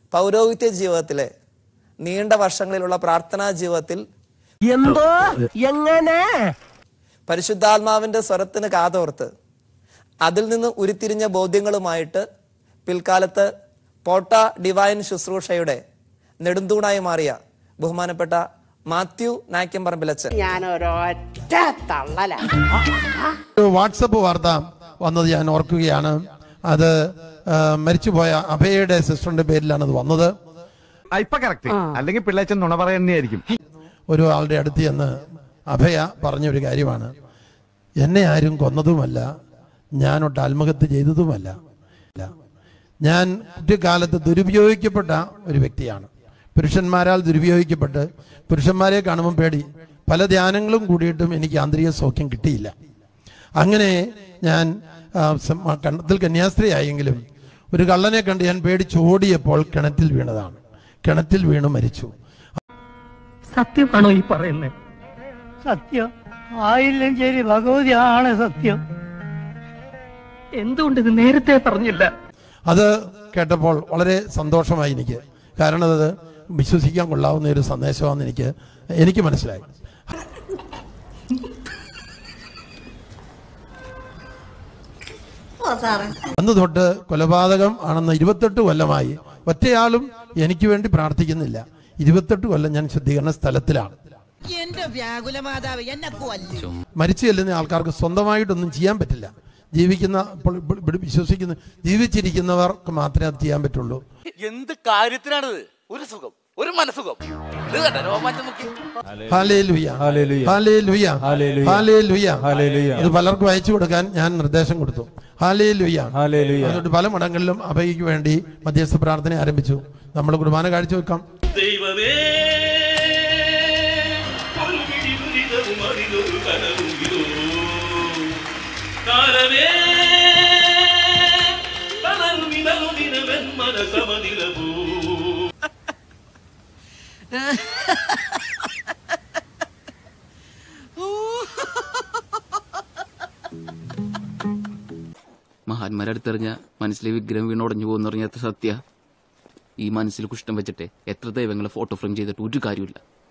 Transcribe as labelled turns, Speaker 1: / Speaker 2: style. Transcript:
Speaker 1: പൗരോഹിത്യ ജീവിതത്തിലെ നീണ്ട വർഷങ്ങളിലുള്ള പ്രാർത്ഥനാ ജീവിതത്തിൽ
Speaker 2: എന്തോ എങ്ങനെ
Speaker 1: പരിശുദ്ധാത്മാവിന്റെ സ്വരത്തിന് കാതോർത്ത് അതിൽ നിന്ന് ഉരുത്തിരിഞ്ഞ ബോധ്യങ്ങളുമായിട്ട് പിൽക്കാലത്ത് പോട്ട ഡിവൈൻ ശുശ്രൂഷയുടെ നെടുന്തൂണായി മാറിയ ബഹുമാനപ്പെട്ട മാത്യു നായ്ക്കമ്പറമ്പിലച്ചൻ
Speaker 3: ഞാൻ ഒരൊറ്റ തള്ളല
Speaker 4: ഒരു വാട്സപ്പ് വാർത്ത വന്നത് ഞാൻ ഓർക്കുകയാണ് അത് ആ, മരിച്ചുപോയ അഭയയുടെ സിസ്റ്ററിന്റെ പേരിലാണ് അത് വന്നത്
Speaker 5: ഇപ്പൊ കറക്റ്റ് അല്ലെങ്കിൽ പിള്ളേച്ചൻ നുണ പറയുന്നതായിരിക്കും
Speaker 4: ഒരു ആളുടെ അടുത്ത് ചെന്ന് അഭയ പറഞ്ഞൊരു കാര്യമാണ് എന്നെ ആരും കൊന്നതുമല്ല ഞാനൊട്ട് ആത്മഹത്യ ചെയ്തതുമല്ല ഇല്ല. ഞാൻ കുട്ടിക്കാലത്ത് ദുരുപയോഗിക്കപ്പെട്ട ഒരു വ്യക്തിയാണ് പുരുഷന്മാരാൽ ദുരുപയോഗിക്കപ്പെട്ട് പുരുഷന്മാരെ കാണുമ്പോൾ പേടി പല ധ്യാനങ്ങളും കൂടിയിട്ടും എനിക്ക് ആന്തരിക സൗഖ്യം കിട്ടിയില്ല അങ്ങനെ ഞാൻ ആ, സം- ആ, കണ്ടത്തിൽ കന്യാസ്ത്രീയായെങ്കിലും ഒരു കള്ളനെ കണ്ട് ഞാൻ പേടിച്ചോടിയപ്പോൾ കിണറ്റിൽ വീണതാണ് കിണറ്റിൽ വീണ് മരിച്ചു
Speaker 2: സത്യമാണോ ഈ പറയുന്നത്
Speaker 6: സത്യം ആയില്ലും ശരി ഭഗവതിയാണ് സത്യം
Speaker 2: എന്തുകൊണ്ട് ഇത് നേരത്തെ പറഞ്ഞില്ല
Speaker 4: അത് കേട്ടപ്പോൾ വളരെ സന്തോഷമായി എനിക്ക് കാരണം അത് വിശ്വസിക്കാൻ കൊള്ളാവുന്ന ഒരു സന്ദേശമാണെന്ന് എനിക്ക് എനിക്ക് മനസ്സിലായി അന്ന് തൊട്ട് കൊലപാതകം ആണെന്ന് ഇരുപത്തെട്ട് കൊല്ലമായി ഒറ്റയാളും എനിക്ക് വേണ്ടി പ്രാർത്ഥിക്കുന്നില്ല ഇരുപത്തെട്ട് കൊല്ലം ഞാൻ ശുദ്ധീകരണ സ്ഥലത്തിലാണ്
Speaker 7: എന്റെ വ്യാകുല മാതാവ് എന്നെ കൊല്ലു
Speaker 4: മരിച്ചു ചെല്ലുന്ന ആൾക്കാർക്ക് സ്വന്തമായിട്ടൊന്നും ചെയ്യാൻ പറ്റില്ല ജീവിക്കുന്ന ഇപ്പോൾ ഇവിടെ- ഇവിടെ വിശ്വസിക്കുന്ന ജീവിച്ചിരിക്കുന്നവർക്ക് മാത്രമേ അത് ചെയ്യാൻ പറ്റുള്ളൂ
Speaker 8: എന്ത് കാര്യത്തിനാണിത് ഒരു സുഖം ഒരു മനസുഖം ഇത് കണ്ടോ രോമാറ്റം നോക്കി
Speaker 4: ഹാലേലുയ. ഹാലേലുയ. ഹാലേലുയ. ഇത് പലർക്കും അയച്ചു കൊടുക്കാൻ ഞാൻ നിർദ്ദേശം കൊടുത്തു ഹാലേലുയ അതുകൊണ്ട് പല മഠങ്ങളിലും അഭയ്ക്ക് വേണ്ടി മധ്യസ്ഥ പ്രാർത്ഥന ആരംഭിച്ചു നമ്മൾ കുർബാന കാഴ്ചവെക്കാം
Speaker 9: ദൈവമേ ഒരു പിടി ദുരിതവും അതിലൊരു കനവും ഇതോ കാലമേ തളർന്നിതലു ദിനമെന്മന സമനിലവൂ
Speaker 10: മഹാന്മാരടുത്തെറിഞ്ഞ മനസ്സിലെ വിഗ്രഹം വീണ് ഉടഞ്ഞു പോകുന്ന സത്യ ഈ മനസ്സിൽ കുഷ്ടം വെച്ചിട്ട് എത്ര ദൈവങ്ങളെ ഫോട്ടോ ഫ്രെയിം ചെയ്തിട്ട് ഒരു കാര്യമില്ല